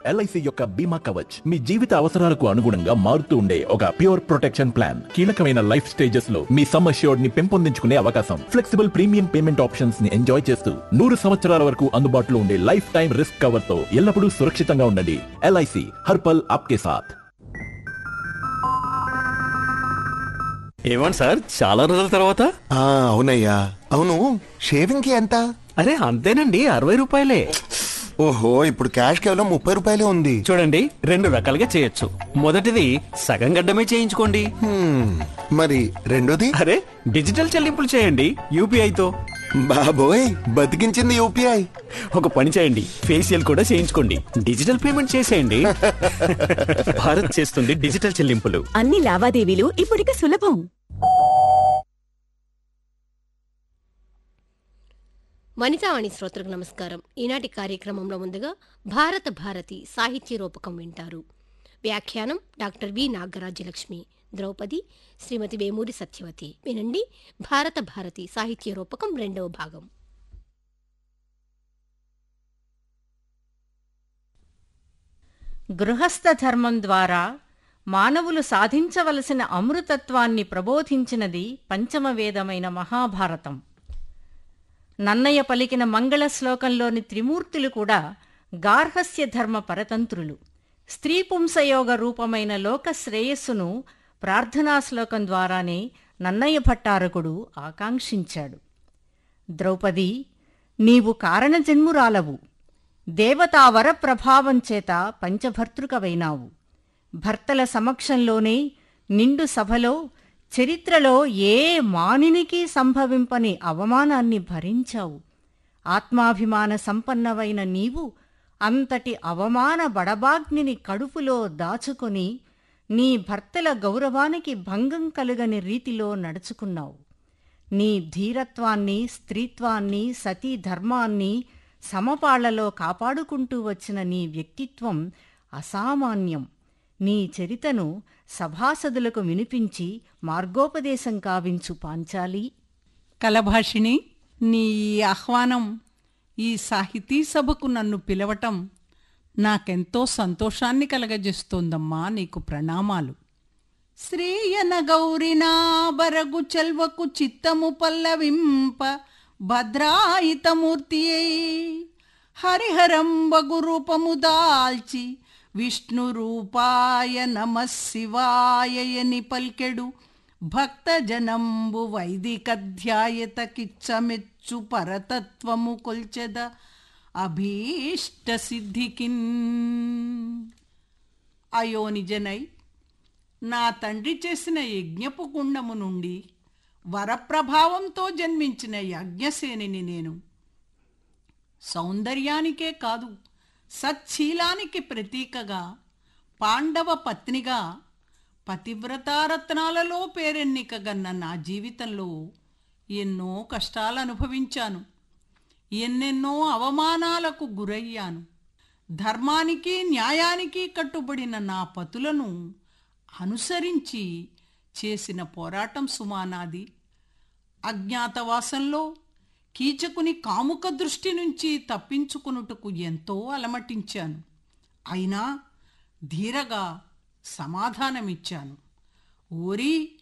LIC యొక్క బీమా కవచ్ మీ జీవిత అవసరాలకు అనుగుణంగా మారుతూ ఉండే ఒక ప్యూర్ ప్రొటెక్షన్ ప్లాన్ కీలకమైన లైఫ్ స్టేజెస్ లో మీ సమ్ అష్యూర్డ్ ని పెంపొందించుకునే అవకాశం ఫ్లెక్సిబుల్ ప్రీమియం పేమెంట్ ఆప్షన్స్ ని ఎంజాయ్ చేస్తూ నూరు సంవత్సరాల వరకు అందుబాటులో ఉండే లైఫ్ టైం రిస్క్ కవర్ తో ఎల్లప్పుడూ సురక్షితంగా ఉండండి ఎల్ఐసి హర్పల్ ఆప్కే సాథ్ ఏమండి సార్ చాలా రోజుల తర్వాత ఆ అవునయ్యా అవును షేవింగ్ కి ఎంత అరే అంతేనండి అరవై రూపాయలే ఓహో ఇప్పుడు క్యాష్ కేవలం ముప్పై రూపాయలే ఉంది చూడండి రెండు రకాలుగా చేయొచ్చు మొదటిది సగం గడ్డమే చేయించుకోండి హ్మ్, మరి రెండోది అరే డిజిటల్ చెల్లింపులు చేయండి యూపీఐతో బాబోయ్ బతికించింది యూపీఐ ఒక పని చేయండి ఫేషియల్ కూడా చేయించుకోండి డిజిటల్ పేమెంట్ చేసేయండి భారత్ చేస్తుంది డిజిటల్ చెల్లింపులు అన్ని లావాదేవీలు ఇప్పుడిక సులభం వనితావాణి శ్రోతలకు నమస్కారం ఈనాటి కార్యక్రమంలో ముందుగా భారత భారతి సాహిత్య రూపకం వింటారు వ్యాఖ్యానం డాక్టర్ వి నాగరాజ్యలక్ష్మి ద్రౌపది శ్రీమతి వేమూరి సత్యవతి వినండి భారత భారతి సాహిత్య రూపకం రెండవ భాగం గృహస్థ ధర్మం ద్వారా మానవులు సాధించవలసిన అమృతత్వాన్ని ప్రబోధించినది పంచమ వేదమైన మహాభారతం నన్నయ్య పలికిన మంగళ శ్లోకంలోని త్రిమూర్తులు కూడా గార్హస్య ధర్మ పరతంత్రులు స్త్రీ పుంసయోగ రూపమైన లోక శ్రేయస్సును ప్రార్థనా శ్లోకం ద్వారానే నన్నయ్య భట్టారకుడు ఆకాంక్షించాడు ద్రౌపది నీవు కారణజన్మురాలవు దేవతా వర ప్రభావం చేత పంచభర్తృకవైనావు భర్తల సమక్షంలోనే నిండు సభలో చరిత్రలో ఏ మానినికి సంభవింపని అవమానాన్ని భరించావు ఆత్మాభిమాన సంపన్నవైన నీవు అంతటి అవమాన బడబాగ్నిని కడుపులో దాచుకొని నీ భర్తల గౌరవానికి భంగం కలుగని రీతిలో నడుచుకున్నావు నీ ధీరత్వాన్ని స్త్రీత్వాన్ని సతీ ధర్మాన్ని సమపాళ్లలో కాపాడుకుంటూ వచ్చిన నీ వ్యక్తిత్వం అసామాన్యం నీ చరితను సభాసదులకు వినిపించి మార్గోపదేశం కావించు పాంచాలి కలభాషిణి నీ ఈ ఆహ్వానం ఈ సాహితీ సభకు నన్ను పిలవటం నాకెంతో సంతోషాన్ని కలగజేస్తోందమ్మా నీకు ప్రణామాలు శ్రీయన గౌరినా బరగు చెల్వకు చిత్తము పల్లవింప భద్రాయితమూర్తి హరిహరంబగు రూపము దాల్చి విష్ణు రూపాయ నమ శివాయని పల్కెడు భక్త జనంబు వైదికధ్యాయత కిచ్చమెచ్చు పరతత్వము కొల్చెద అభీష్ట సిద్ధికిన్ అయో నిజనై నా తండ్రి చేసిన యజ్ఞపు గుండము నుండి వరప్రభావంతో జన్మించిన యజ్ఞసేనిని నేను సౌందర్యానికే కాదు సచ్చీలానికి ప్రతీకగా పాండవ పత్నిగా పతివ్రతారత్నాలలో పేరెన్నికగన్న నా జీవితంలో ఎన్నో కష్టాలు అనుభవించాను ఎన్నెన్నో అవమానాలకు గురయ్యాను ధర్మానికి న్యాయానికి కట్టుబడిన నా పతులను అనుసరించి చేసిన పోరాటం సుమానాది అజ్ఞాతవాసంలో కీచకుని కాముక దృష్టి నుంచి తప్పించుకునుటకు ఎంతో అలమటించాను అయినా ధీరగా సమాధానమిచ్చాను ఓరి